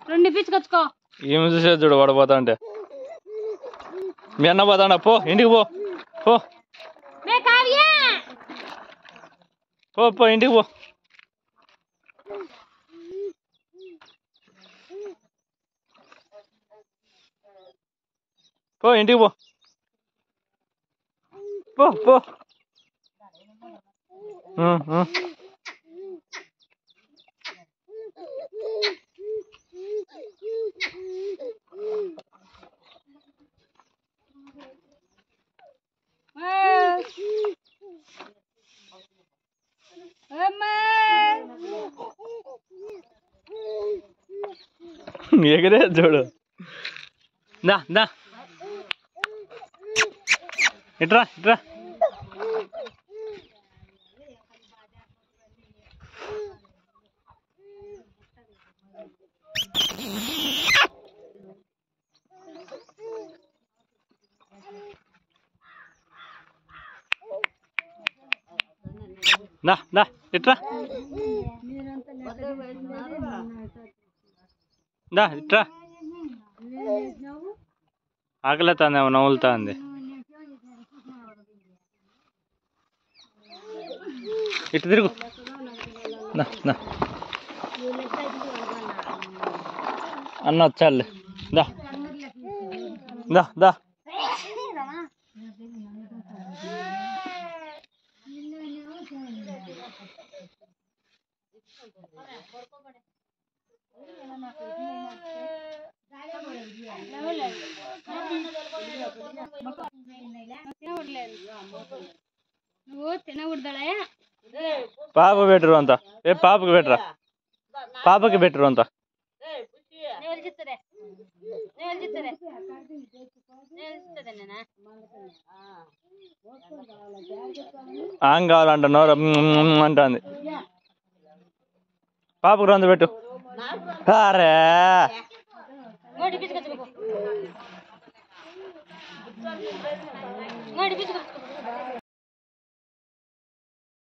రెండు ఇప్పించుకొచ్చుకో ఏమి చూసేది చూడు వాడు పోతా అంటే మీ అన్న పోతాడా పో ఇంటికి పో పో మే కావ్య పో పో ఇంటికి పో పో ఇంటికి పో పో పో ఉం, ఉం. ఎగరే చూడు దా దా ఇట్రా ఇట్రా దా దా ఇట్రా దా ఇట్రా ఆకలితాంది ఏమో నవ్వులుతా ఉంది ఇటు తిరుగు దా దా అన్న వచ్చాలే దా దా దా నువ్వు తినకూడదలే పాప బెటరు అంత ఏ పాపకి బెటరా పాపకి బెటరు అంత నేను చెప్తాడే నేను చెప్తాడే నేను చెప్తాడే నేనా ఆం కావాలంట నోరు అంటుంది పాపకు రందు పెట్టు అరే ఇంకోటి ఇప్పించుకొచ్చుకో ఇంకోటి ఇప్పించుకొచ్చుకో